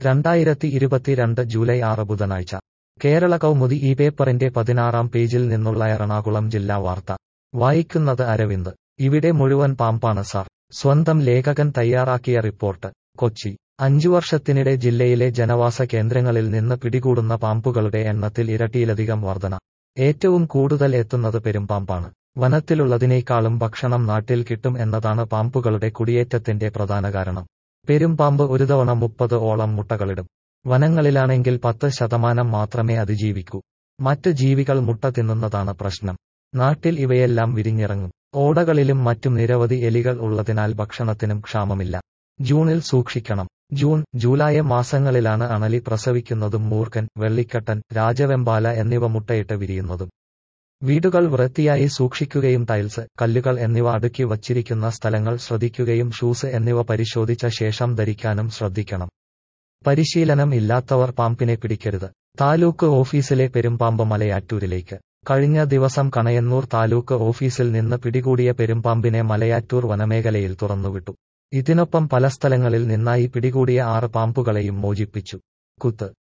രണ്ടായിരത്തി ഇരുപത്തിരണ്ട് ജൂലൈ ആറ് ബുധനാഴ്ച കേരള കൗമുദി ഈ പേപ്പറിന്റെ പതിനാറാം പേജിൽ നിന്നുള്ള എറണാകുളം ജില്ലാ വാർത്ത വായിക്കുന്നത് അരവിന്ദ് ഇവിടെ മുഴുവൻ പാമ്പാണ് സാർ സ്വന്തം ലേഖകൻ തയ്യാറാക്കിയ റിപ്പോർട്ട് കൊച്ചി അഞ്ചു വർഷത്തിനിടെ ജില്ലയിലെ ജനവാസ കേന്ദ്രങ്ങളിൽ നിന്ന് പിടികൂടുന്ന പാമ്പുകളുടെ എണ്ണത്തിൽ ഇരട്ടിയിലധികം വർധന ഏറ്റവും കൂടുതൽ എത്തുന്നത് പെരുമ്പാമ്പാണ് വനത്തിലുള്ളതിനേക്കാളും ഭക്ഷണം നാട്ടിൽ കിട്ടും എന്നതാണ് പാമ്പുകളുടെ കുടിയേറ്റത്തിന്റെ പ്രധാന കാരണം പെരുമ്പാമ്പ് ഒരു തവണ മുപ്പത് ഓളം മുട്ടകളിടും വനങ്ങളിലാണെങ്കിൽ പത്ത് ശതമാനം മാത്രമേ അതിജീവിക്കൂ മറ്റ് ജീവികൾ മുട്ട തിന്നുന്നതാണ് പ്രശ്നം നാട്ടിൽ ഇവയെല്ലാം വിരിഞ്ഞിറങ്ങും ഓടകളിലും മറ്റും നിരവധി എലികൾ ഉള്ളതിനാൽ ഭക്ഷണത്തിനും ക്ഷാമമില്ല ജൂണിൽ സൂക്ഷിക്കണം ജൂൺ ജൂലൈ മാസങ്ങളിലാണ് അണലി പ്രസവിക്കുന്നതും മൂർഖൻ വെള്ളിക്കട്ടൻ രാജവെമ്പാല എന്നിവ മുട്ടയിട്ട് വിരിയുന്നതും വീടുകൾ വൃത്തിയായി സൂക്ഷിക്കുകയും ടൈൽസ് കല്ലുകൾ എന്നിവ അടുക്കി വച്ചിരിക്കുന്ന സ്ഥലങ്ങൾ ശ്രദ്ധിക്കുകയും ഷൂസ് എന്നിവ പരിശോധിച്ച ശേഷം ധരിക്കാനും ശ്രദ്ധിക്കണം പരിശീലനം ഇല്ലാത്തവർ പാമ്പിനെ പിടിക്കരുത് താലൂക്ക് ഓഫീസിലെ പെരുമ്പാമ്പ് മലയാറ്റൂരിലേക്ക് കഴിഞ്ഞ ദിവസം കണയന്നൂർ താലൂക്ക് ഓഫീസിൽ നിന്ന് പിടികൂടിയ പെരുമ്പാമ്പിനെ മലയാറ്റൂർ വനമേഖലയിൽ തുറന്നുവിട്ടു ഇതിനൊപ്പം പല സ്ഥലങ്ങളിൽ നിന്നായി പിടികൂടിയ ആറ് പാമ്പുകളെയും മോചിപ്പിച്ചു കുത്ത്